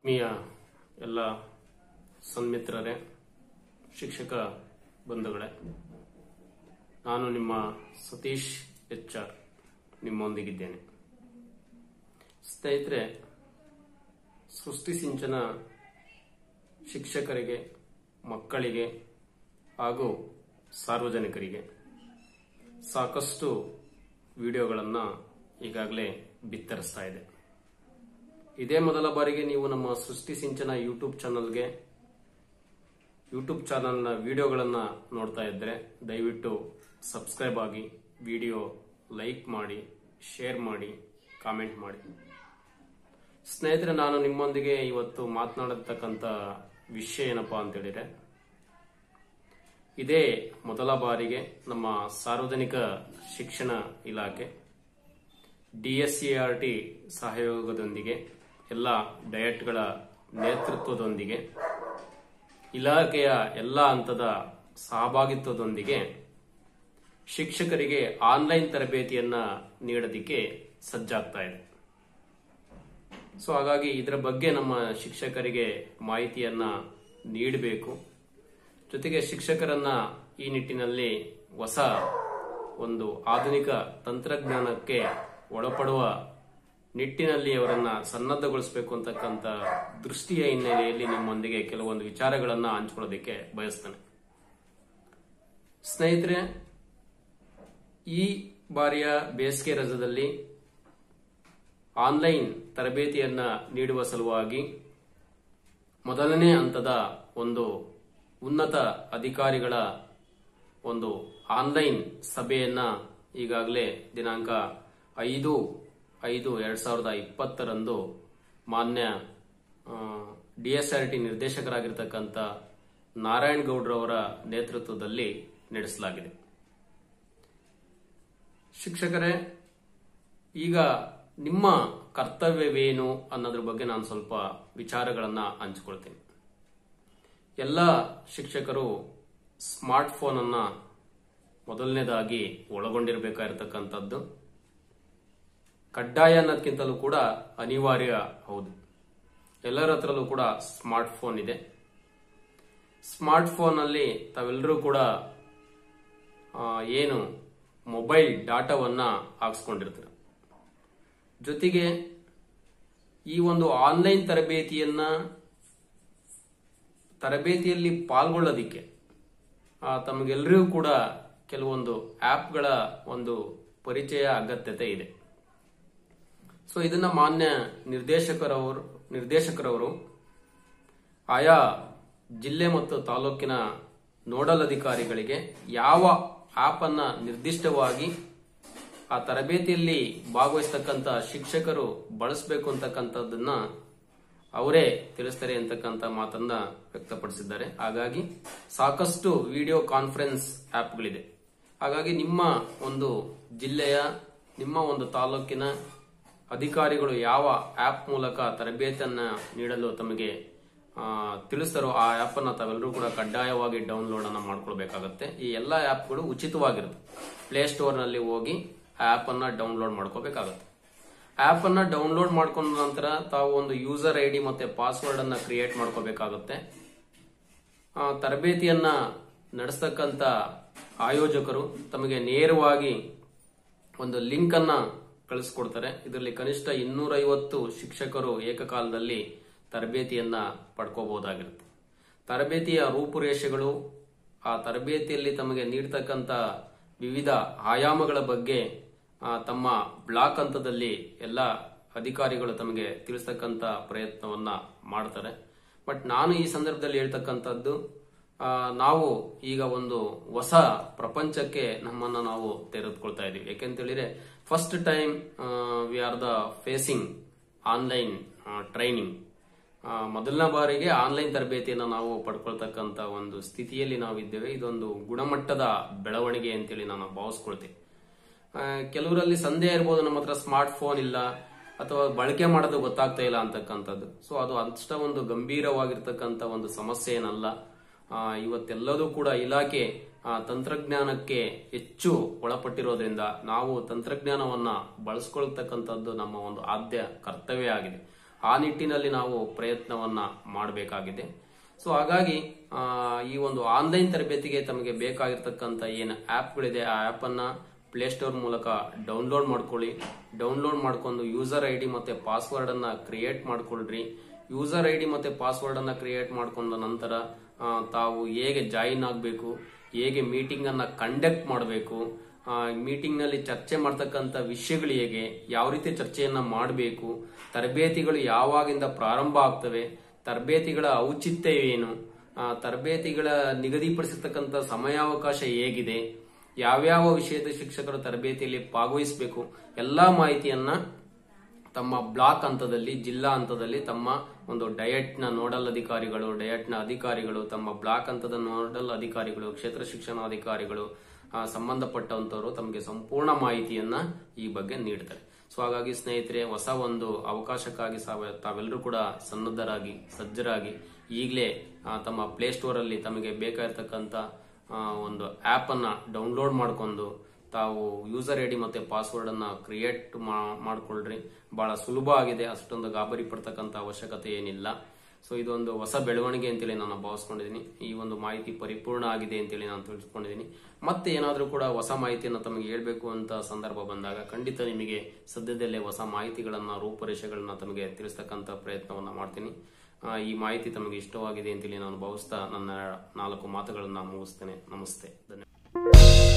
ಆತ್ಮೀಯ ಎಲ್ಲ ಸನ್ಮಿತ್ರರೇ ಶಿಕ್ಷಕ ಬಂಧುಗಳೇ ನಾನು ನಿಮ್ಮ ಸತೀಶ್ ಎಚ್ ಆರ್ ನಿಮ್ಮೊಂದಿಗಿದ್ದೇನೆ ಸ್ನೇಹಿತರೆ ಸೃಷ್ಟಿ ಸಿಂಚನ ಶಿಕ್ಷಕರಿಗೆ ಮಕ್ಕಳಿಗೆ ಹಾಗೂ ಸಾರ್ವಜನಿಕರಿಗೆ ಸಾಕಷ್ಟು ವಿಡಿಯೋಗಳನ್ನು ಈಗಾಗಲೇ ಬಿತ್ತರಿಸ್ತಾ ಇದೆ ಇದೇ ಮೊದಲ ಬಾರಿಗೆ ನೀವು ನಮ್ಮ ಸೃಷ್ಟಿ ಸಿಂಚನ ಯೂಟ್ಯೂಬ್ ಚಾನಲ್ಗೆ ಯೂಟ್ಯೂಬ್ ಚಾನಲ್ನ ವಿಡಿಯೋಗಳನ್ನು ನೋಡ್ತಾ ಇದ್ದರೆ ದಯವಿಟ್ಟು ಸಬ್ಸ್ಕ್ರೈಬ್ ಆಗಿ ವಿಡಿಯೋ ಲೈಕ್ ಮಾಡಿ ಶೇರ್ ಮಾಡಿ ಕಾಮೆಂಟ್ ಮಾಡಿ ಸ್ನೇಹಿತರೆ ನಾನು ನಿಮ್ಮೊಂದಿಗೆ ಇವತ್ತು ಮಾತನಾಡತಕ್ಕಂಥ ವಿಷಯ ಏನಪ್ಪಾ ಅಂತ ಹೇಳಿದ್ರೆ ಇದೇ ಮೊದಲ ಬಾರಿಗೆ ನಮ್ಮ ಸಾರ್ವಜನಿಕ ಶಿಕ್ಷಣ ಇಲಾಖೆ ಡಿಎಸ್ಸಿಆರ್ ಟಿ ಸಹಯೋಗದೊಂದಿಗೆ ಎಲ್ಲ ಡಯಟ್ಗಳ ನೇತೃತ್ವದೊಂದಿಗೆ ಇಲಾಖೆಯ ಎಲ್ಲ ಹಂತದ ಸಹಭಾಗಿತ್ವದೊಂದಿಗೆ ಶಿಕ್ಷಕರಿಗೆ ಆನ್ಲೈನ್ ತರಬೇತಿಯನ್ನ ನೀಡೋದಕ್ಕೆ ಸಜ್ಜಾಗ್ತಾ ಇದೆ ಸೊ ಹಾಗಾಗಿ ಇದರ ಬಗ್ಗೆ ನಮ್ಮ ಶಿಕ್ಷಕರಿಗೆ ಮಾಹಿತಿಯನ್ನ ನೀಡಬೇಕು ಜೊತೆಗೆ ಶಿಕ್ಷಕರನ್ನ ಈ ನಿಟ್ಟಿನಲ್ಲಿ ಹೊಸ ಒಂದು ಆಧುನಿಕ ತಂತ್ರಜ್ಞಾನಕ್ಕೆ ಒಳಪಡುವ ನಿಟ್ಟಿನಲ್ಲಿ ಅವರನ್ನ ಸನ್ನದ್ಧಗೊಳಿಸಬೇಕು ಅಂತಕ್ಕಂಥ ದೃಷ್ಟಿಯ ಹಿನ್ನೆಲೆಯಲ್ಲಿ ನಿಮ್ಮೊಂದಿಗೆ ಕೆಲವೊಂದು ವಿಚಾರಗಳನ್ನ ಹಂಚಿಕೊಳ್ಳೋದಕ್ಕೆ ಬಯಸ್ತೇನೆ ಸ್ನೇಹಿತರೆ ಈ ಬಾರಿಯ ಬೇಸಿಗೆ ರಜದಲ್ಲಿ ಆನ್ಲೈನ್ ತರಬೇತಿಯನ್ನ ನೀಡುವ ಸಲುವಾಗಿ ಮೊದಲನೇ ಹಂತದ ಒಂದು ಉನ್ನತ ಅಧಿಕಾರಿಗಳ ಒಂದು ಆನ್ಲೈನ್ ಸಭೆಯನ್ನ ಈಗಾಗಲೇ ದಿನಾಂಕ ಐದು ಐದು ಎರಡ್ ಸಾವಿರದ ಇಪ್ಪತ್ತರಂದು ಮಾನ್ಯ ಡಿಎಸ್ಆರ್ಟಿ ನಿರ್ದೇಶಕರಾಗಿರ್ತಕ್ಕಂಥ ನಾರಾಯಣ್ ಗೌಡ್ರವರ ನೇತೃತ್ವದಲ್ಲಿ ನಡೆಸಲಾಗಿದೆ ಶಿಕ್ಷಕರೇ ಈಗ ನಿಮ್ಮ ಕರ್ತವ್ಯವೇನು ಅನ್ನೋದ್ರ ಬಗ್ಗೆ ನಾನು ಸ್ವಲ್ಪ ವಿಚಾರಗಳನ್ನ ಹಂಚಿಕೊಳ್ತೀನಿ ಎಲ್ಲ ಶಿಕ್ಷಕರು ಸ್ಮಾರ್ಟ್ ಫೋನ್ ಅನ್ನ ಮೊದಲನೇದಾಗಿ ಒಳಗೊಂಡಿರಬೇಕಾಗಿರ್ತಕ್ಕಂಥದ್ದು ಕಡ್ಡಾಯ ಅನ್ನೋದಕ್ಕಿಂತಲೂ ಕೂಡ ಅನಿವಾರ್ಯ ಹೌದು ಎಲ್ಲರ ಹತ್ರಲೂ ಕೂಡ ಸ್ಮಾರ್ಟ್ ಫೋನ್ ಇದೆ ಸ್ಮಾರ್ಟ್ ಫೋನ್ ಅಲ್ಲಿ ತಾವೆಲ್ಲರೂ ಕೂಡ ಆ, ಏನು ಮೊಬೈಲ್ ಡಾಟಾವನ್ನ ಹಾಕ್ಸ್ಕೊಂಡಿರ್ತೀರ ಜೊತೆಗೆ ಈ ಒಂದು ಆನ್ಲೈನ್ ತರಬೇತಿಯನ್ನ ತರಬೇತಿಯಲ್ಲಿ ಪಾಲ್ಗೊಳ್ಳೋದಿಕ್ಕೆ ಆ, ತಮಗೆಲ್ಲರಿಗೂ ಕೂಡ ಕೆಲವೊಂದು ಆಪ್ಗಳ ಒಂದು ಪರಿಚಯ ಅಗತ್ಯತೆ ಇದೆ ಸೊ ಇದನ್ನ ಮಾನ್ಯ ನಿರ್ದೇಶಕರವರು ನಿರ್ದೇಶಕರವರು ಆಯಾ ಜಿಲ್ಲೆ ಮತ್ತು ತಾಲೂಕಿನ ನೋಡಲ್ ಅಧಿಕಾರಿಗಳಿಗೆ ಯಾವ ಆಪ್ ಅನ್ನ ನಿರ್ದಿಷ್ಟವಾಗಿ ಆ ತರಬೇತಿಯಲ್ಲಿ ಭಾಗವಹಿಸ್ತಕ್ಕಂಥ ಶಿಕ್ಷಕರು ಬಳಸಬೇಕು ಅಂತಕ್ಕಂಥದ್ದನ್ನ ಅವರೇ ತಿಳಿಸ್ತಾರೆ ಅಂತಕ್ಕಂಥ ಮಾತನ್ನ ವ್ಯಕ್ತಪಡಿಸಿದ್ದಾರೆ ಹಾಗಾಗಿ ಸಾಕಷ್ಟು ವಿಡಿಯೋ ಕಾನ್ಫರೆನ್ಸ್ ಆಪ್ಗಳಿದೆ ಹಾಗಾಗಿ ನಿಮ್ಮ ಒಂದು ಜಿಲ್ಲೆಯ ನಿಮ್ಮ ಒಂದು ತಾಲೂಕಿನ ಅಧಿಕಾರಿಗಳು ಯಾವ ಆಪ್ ಮೂಲಕ ತರಬೇತಿಯನ್ನ ನೀಡಲು ತಮಗೆ ಆ, ತಿಳಿಸ್ತಾರೋ ಆ ಆಪ್ ಅನ್ನ ತಾವೆಲ್ಲರೂ ಕೂಡ ಕಡ್ಡಾಯವಾಗಿ ಡೌನ್ಲೋಡ್ ಅನ್ನ ಮಾಡ್ಕೊಳ್ಬೇಕಾಗತ್ತೆ ಈ ಎಲ್ಲಾ ಆಪ್ಗಳು ಉಚಿತವಾಗಿರುತ್ತೆ ಪ್ಲೇ ಸ್ಟೋರ್ ನಲ್ಲಿ ಹೋಗಿ ಆ ಆಪ್ ಅನ್ನ ಡೌನ್ಲೋಡ್ ಮಾಡ್ಕೋಬೇಕಾಗತ್ತೆ ಆಪ್ ಅನ್ನ ಡೌನ್ಲೋಡ್ ಮಾಡ್ಕೊಂಡ ನಂತರ ತಾವು ಒಂದು ಯೂಸರ್ ಐ ಡಿ ಮತ್ತೆ ಪಾಸ್ವರ್ಡ್ ಅನ್ನ ಕ್ರಿಯೇಟ್ ಮಾಡ್ಕೋಬೇಕಾಗುತ್ತೆ ಆ, ತರಬೇತಿಯನ್ನ ನಡೆಸ್ತಕ್ಕಂತ ಆಯೋಜಕರು ತಮಗೆ ನೇರವಾಗಿ ಒಂದು ಲಿಂಕ್ ಅನ್ನ ಕಳಿಸ್ಕೊಡ್ತಾರೆ ಇದರಲ್ಲಿ ಕನಿಷ್ಠ ಇನ್ನೂರೈವತ್ತು ಶಿಕ್ಷಕರು ಏಕಕಾಲದಲ್ಲಿ ತರಬೇತಿಯನ್ನ ಪಡ್ಕೋಬಹುದಾಗಿರುತ್ತೆ ತರಬೇತಿಯ ರೂಪುರೇಷೆಗಳು ಆ ತರಬೇತಿಯಲ್ಲಿ ತಮಗೆ ನೀಡ್ತಕ್ಕಂಥ ವಿವಿಧ ಆಯಾಮಗಳ ಬಗ್ಗೆ ಆ, ತಮ್ಮ ಬ್ಲಾಕ್ ಹಂತದಲ್ಲಿ ಎಲ್ಲ ಅಧಿಕಾರಿಗಳು ತಮಗೆ ತಿಳಿಸ್ತಕ್ಕಂಥ ಪ್ರಯತ್ನವನ್ನ ಮಾಡ್ತಾರೆ ಬಟ್ ನಾನು ಈ ಸಂದರ್ಭದಲ್ಲಿ ಹೇಳ್ತಕ್ಕಂಥದ್ದು ಆ, ನಾವು ಈಗ ಒಂದು ಹೊಸ ಪ್ರಪಂಚಕ್ಕೆ ನಮ್ಮನ್ನ ನಾವು ತೆರೆದುಕೊಳ್ತಾ ಇದೀವಿ ಯಾಕೆಂತೇಳಿದ್ರೆ first time we are the facing online training ಮೊದಲನೇ ಬಾರಿಗೆ ಆನ್ಲೈನ್ ತರಬೇತಿಯನ್ನು ನಾವು ಪಡ್ಕೊಳ್ತಕ್ಕಂತ ಒಂದು ಸ್ಥಿತಿಯಲ್ಲಿ ನಾವು ಇದ್ದೇವೆ ಇದೊಂದು ಗುಣಮಟ್ಟದ ಬೆಳವಣಿಗೆ ಅಂತೇಳಿ ನಾನು ಭಾವಿಸ್ಕೊಳ್ತೀನಿ ಆ, ಕೆಲವರಲ್ಲಿ ಸಂದೇಹ ಇರ್ಬೋದು ನಮ್ಮ ಹತ್ರ ಸ್ಮಾರ್ಟ್ ಫೋನ್ ಇಲ್ಲ ಅಥವಾ ಬಳಕೆ ಮಾಡೋದು ಗೊತ್ತಾಗ್ತಾ ಇಲ್ಲ ಅಂತಕ್ಕಂಥದ್ದು ಸೊ ಅದು ಅಷ್ಟ ಒಂದು ಗಂಭೀರವಾಗಿರ್ತಕ್ಕಂಥ ಒಂದು ಸಮಸ್ಯೆ ಏನಲ್ಲ ಆ, ಇವತ್ತೆಲ್ಲದೂ ಕೂಡ ಇಲಾಖೆ ಆ, ತಂತ್ರಜ್ಞಾನಕ್ಕೆ ಹೆಚ್ಚು ಒಳಪಟ್ಟಿರೋದ್ರಿಂದ ನಾವು ತಂತ್ರಜ್ಞಾನವನ್ನ ಬಳಸ್ಕೊಳ್ತಕ್ಕಂಥದ್ದು ನಮ್ಮ ಒಂದು ಆದ್ಯ ಕರ್ತವ್ಯ ಆಗಿದೆ ಆ ನಿಟ್ಟಿನಲ್ಲಿ ನಾವು ಪ್ರಯತ್ನವನ್ನ ಮಾಡಬೇಕಾಗಿದೆ ಸೊ ಹಾಗಾಗಿ ಆ, ಈ ಒಂದು ಆನ್ಲೈನ್ ತರಬೇತಿಗೆ ತಮಗೆ ಬೇಕಾಗಿರ್ತಕ್ಕಂಥ ಏನು ಆ್ಯಪ್ಗಳಿದೆ ಆ ಆ್ಯಪ್ ಅನ್ನ ಪ್ಲೇಸ್ಟೋರ್ ಮೂಲಕ ಡೌನ್ಲೋಡ್ ಮಾಡ್ಕೊಳ್ಳಿ ಡೌನ್ಲೋಡ್ ಮಾಡ್ಕೊಂಡು ಯೂಸರ್ ಐ ಡಿ ಮತ್ತೆ ಪಾಸ್ವರ್ಡ್ ಅನ್ನ ಕ್ರಿಯೇಟ್ ಮಾಡ್ಕೊಳ್ರಿ ಯೂಸರ್ ಐ ಡಿ ಮತ್ತೆ ಪಾಸ್ವರ್ಡ್ ಅನ್ನ ಕ್ರಿಯೇಟ್ ಮಾಡ್ಕೊಂಡ ನಂತರ ಆ, ತಾವು ಹೇಗೆ ಜಾಯಿನ್ ಆಗಬೇಕು ಹೇಗೆ ಮೀಟಿಂಗ್ ಅನ್ನ ಕಂಡಕ್ಟ್ ಮಾಡಬೇಕು ಮೀಟಿಂಗ್ ನಲ್ಲಿ ಚರ್ಚೆ ಮಾಡ್ತಕ್ಕಂಥ ವಿಷಯಗಳು ಹೇಗೆ ಯಾವ ರೀತಿ ಚರ್ಚೆಯನ್ನ ಮಾಡಬೇಕು ತರಬೇತಿಗಳು ಯಾವಾಗಿಂದ ಪ್ರಾರಂಭ ಆಗ್ತವೆ ತರಬೇತಿಗಳ ಔಚಿತ್ಯ ಏನು ಆ, ತರಬೇತಿಗಳ ನಿಗದಿಪಡಿಸಿರ್ತಕ್ಕಂಥ ಸಮಯಾವಕಾಶ ಹೇಗಿದೆ ಯಾವ್ಯಾವ ವಿಷಯದ ಶಿಕ್ಷಕರು ತರಬೇತಿಯಲ್ಲಿ ಭಾಗವಹಿಸಬೇಕು ಎಲ್ಲಾ ಮಾಹಿತಿಯನ್ನ ತಮ್ಮ ಬ್ಲಾಕ್ ಹಂತದಲ್ಲಿ ಜಿಲ್ಲಾ ಹಂತದಲ್ಲಿ ತಮ್ಮ ಒಂದು ಡಯಟ್ ನ ನೋಡಲ್ ಅಧಿಕಾರಿಗಳು ಡಯಟ್ ನ ಅಧಿಕಾರಿಗಳು ತಮ್ಮ ಬ್ಲಾಕ್ ಹಂತದ ನೋಡಲ್ ಅಧಿಕಾರಿಗಳು ಕ್ಷೇತ್ರ ಶಿಕ್ಷಣಾಧಿಕಾರಿಗಳು ಆ, ಸಂಬಂಧಪಟ್ಟಂತವರು ತಮಗೆ ಸಂಪೂರ್ಣ ಮಾಹಿತಿಯನ್ನ ಈ ಬಗ್ಗೆ ನೀಡ್ತಾರೆ ಸೊ ಹಾಗಾಗಿ ಸ್ನೇಹಿತರೆ ಹೊಸ ಒಂದು ಅವಕಾಶಕ್ಕಾಗಿ ಸಾವ- ತಾವೆಲ್ಲರೂ ಕೂಡ ಸನ್ನದ್ಧರಾಗಿ ಸಜ್ಜರಾಗಿ ಈಗಲೇ ತಮ್ಮ ಪ್ಲೇ ಸ್ಟೋರ್ ಅಲ್ಲಿ ತಮಗೆ ಬೇಕಾಗಿರ್ತಕ್ಕಂಥ ಆ, ಒಂದು ಆಪ್ ಅನ್ನ ಡೌನ್ಲೋಡ್ ಮಾಡ್ಕೊಂಡು ತಾವು ಯೂಸರ್ ಐ ಡಿ ಮತ್ತೆ ಪಾಸ್ವರ್ಡ್ ಅನ್ನ ಕ್ರಿಯೇಟ್ ಮಾಡ್ಕೊಳ್ರಿ ಬಹಳ ಸುಲಭ ಆಗಿದೆ ಅಷ್ಟೊಂದು ಗಾಬರಿ ಪಡ್ತಕ್ಕಂಥ ಅವಶ್ಯಕತೆ ಏನಿಲ್ಲ ಸೊ ಇದೊಂದು ಹೊಸ ಬೆಳವಣಿಗೆ ಅಂತೇಳಿ ನಾನು ಭಾವಿಸ್ಕೊಂಡಿದ್ದೀನಿ ಈ ಒಂದು ಮಾಹಿತಿ ಪರಿಪೂರ್ಣ ಆಗಿದೆ ಅಂತೇಳಿ ನಾನು ತಿಳಿಸ್ಕೊಂಡಿದ್ದೀನಿ ಮತ್ತೆ ಏನಾದರೂ ಕೂಡ ಹೊಸ ಮಾಹಿತಿಯನ್ನು ತಮಗೆ ಹೇಳ್ಬೇಕು ಅಂತ ಸಂದರ್ಭ ಬಂದಾಗ ಖಂಡಿತ ನಿಮಗೆ ಸದ್ಯದಲ್ಲೇ ಹೊಸ ಮಾಹಿತಿಗಳನ್ನ ರೂಪರೇಷೆಗಳನ್ನ ತಮಗೆ ತಿಳಿಸ್ತಕ್ಕಂಥ ಪ್ರಯತ್ನವನ್ನ ಮಾಡ್ತೀನಿ ಆ, ಈ ಮಾಹಿತಿ ತಮಗೆ ಇಷ್ಟವಾಗಿದೆ ಅಂತೇಳಿ ನಾನು ಭಾವಿಸ್ತಾ ನನ್ನ ನಾಲ್ಕು ಮಾತುಗಳನ್ನ ಮುಗಿಸ್ತೇನೆ ನಮಸ್ತೆ ಧನ್ಯವಾದ